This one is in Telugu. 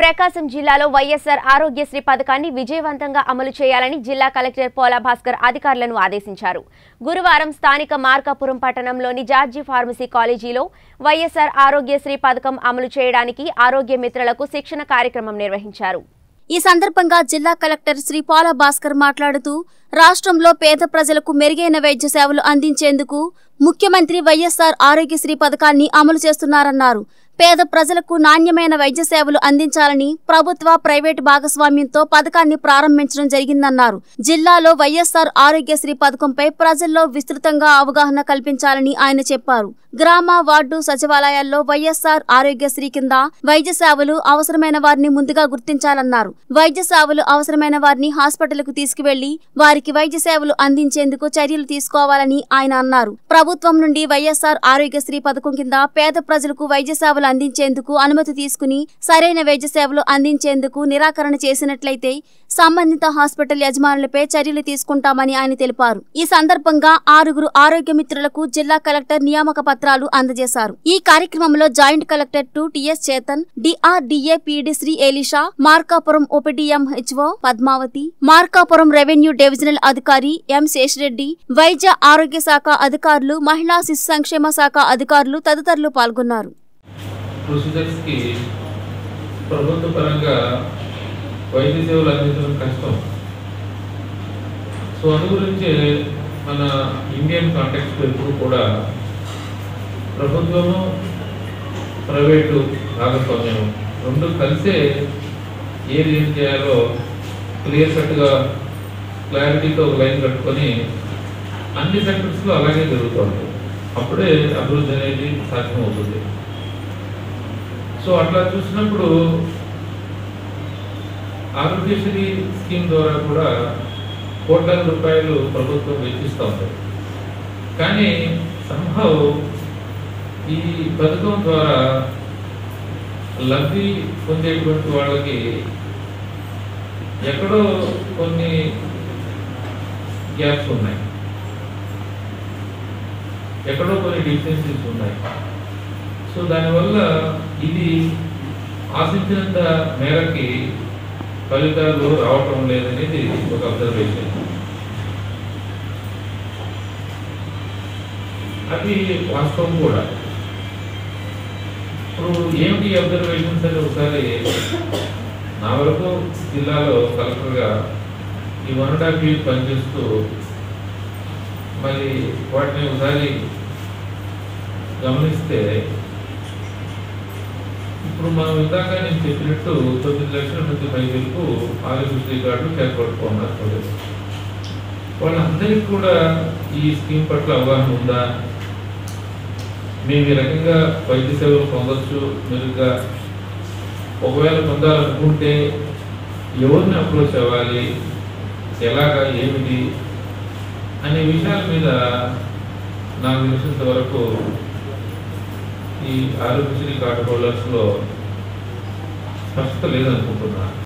ప్రకాశం జిల్లాలో వైఎస్ఆర్ ఆరోగ్యశ్రీ పథకాన్ని విజయవంతంగా అమలు చేయాలని జిల్లా కలెక్టర్ పోలా భాస్కర్ అధికారులను ఆదేశించారు గురువారం స్థానిక మార్కాపురం పట్టణంలోని జార్జి ఫార్మసీ కాలేజీలో వైఎస్ఆర్ ఆరోగ్యశ్రీ పథకం అమలు చేయడానికి ఆరోగ్య మిత్రులకు శిక్షణ కార్యక్రమం నిర్వహించారు ఈ సందర్భంగా జిల్లా కలెక్టర్ శ్రీ పాల భాస్కర్ మాట్లాడుతూ రాష్ట్రంలో పేద ప్రజలకు మెరుగైన వైద్య సేవలు అందించేందుకు ముఖ్యమంత్రి వైఎస్ఆర్ ఆరోగ్యశ్రీ పథకాన్ని అమలు చేస్తున్నారన్నారు పేద ప్రజలకు నాణ్యమైన వైద్య సేవలు అందించాలని ప్రభుత్వ ప్రైవేటు భాగస్వామ్యంతో పథకాన్ని ప్రారంభించడం జరిగిందన్నారు జిల్లాలో వైఎస్ఆర్ ఆరోగ్యశ్రీ పథకంపై ప్రజల్లో విస్తృతంగా అవగాహన కల్పించాలని ఆయన చెప్పారు గ్రామ వార్డు సచివాలయాల్లో వైఎస్ఆర్ ఆరోగ్యశ్రీ కింద వైద్య సేవలు అవసరమైన వారిని ముందుగా గుర్తించాలన్నారు వైద్య సేవలు అవసరమైన వారిని హాస్పిటల్కు తీసుకువెళ్లి వారికి వైద్య సేవలు అందించేందుకు చర్యలు తీసుకోవాలని ఆయన అన్నారు ప్రభుత్వం నుండి వైఎస్ఆర్ ఆరోగ్యశ్రీ పథకం కింద పేద ప్రజలకు వైద్య సేవలు అందించేందుకు అనుమతి తీసుకుని సరైన వైద్య సేవలు అందించేందుకు నిరాకరణ చేసినట్లయితే సంబంధిత హాస్పిటల్ యజమానులపై చర్యలు తీసుకుంటామని ఆయన తెలిపారు ఈ సందర్భంగా ఆరుగురు ఆరోగ్య మిత్రులకు జిల్లా కలెక్టర్ నియామక పత్రాలు అందజేశారు ఈ కార్యక్రమంలో joint collector two TS Chetan DRDA PD Shri Elisha Markapuram OPDM HO Padmavathi Markapuram revenue divisional అధికారి ఎం శేషిరెడ్డి వైద్య ఆరోగ్య శాఖ అధికారులు మహిళా శిశు సంక్షేమ శాఖ అధికారులు తదితరులు పాల్గొన్నారు ప్రొసీజర్స్కి ప్రభుత్వ పరంగా వైద్య సేవలు అందించడం కష్టం సో అందు గురించి మన ఇండియన్ కాంటెక్స్ట్ ఎప్పుడు కూడా ప్రభుత్వము ప్రైవేటు భాగస్వామ్యం రెండు కలిసే ఏది ఏం చేయాలో క్లియర్ కట్గా క్లారిటీతో ఒక లైన్ కట్టుకొని అన్ని సెక్టర్స్లో అలాగే జరుగుతుంది అప్పుడే అభివృద్ధి అనేది సాధ్యమవుతుంది సో అట్లా చూసినప్పుడు ఆరోగ్యశ్రీ స్కీమ్ ద్వారా కూడా కోట్లాది రూపాయలు ప్రభుత్వం వెచ్చిస్తూ ఉంటుంది కానీ సంభవ్ ఈ పథకం ద్వారా లబ్ధి పొందేటువంటి వాళ్ళకి ఎక్కడో కొన్ని గ్యాప్స్ ఉన్నాయి ఎక్కడో కొన్ని డిఫిషియన్సీస్ ఉన్నాయి సో దానివల్ల ఇది ఆశించినంత మేరకి ఫలితాలు రావటం లేదనేది ఒక అబ్జర్వేషన్ అది వాస్తవం కూడా ఇప్పుడు ఏమిటి అబ్జర్వేషన్స్ అని ఒకసారి నా వరకు జిల్లాలో కలెక్టర్గా ఈ వన్ అండ్ హాఫ్ ఇయర్ పనిచేస్తూ మరి వాటిని ఒకసారి గమనిస్తే ఇప్పుడు మనం ఇందాక నేను చెప్పినట్టు తొమ్మిది లక్షల మంది మహిళలకు ఆరోగ్యశ్రీ కార్డులు చేపట్టుకున్నారు ప్రజలు వాళ్ళందరికీ కూడా ఈ స్కీమ్ పట్ల అవగాహన ఉందా మేము ఈ రకంగా వైద్య సేవలు పొందొచ్చు మెరుగ్గా ఒకవేళ పొందాలనుకుంటే ఎవరిని అప్రోచ్ అవ్వాలి ఎలాగా ఏమిటి అనే విషయాల మీద నాకు తెలిసినంత వరకు ఈ ఆరోగ్యశ్రీ కార్డు హోల్డర్స్లో స్పష్టత లేదనుకుంటున్నాను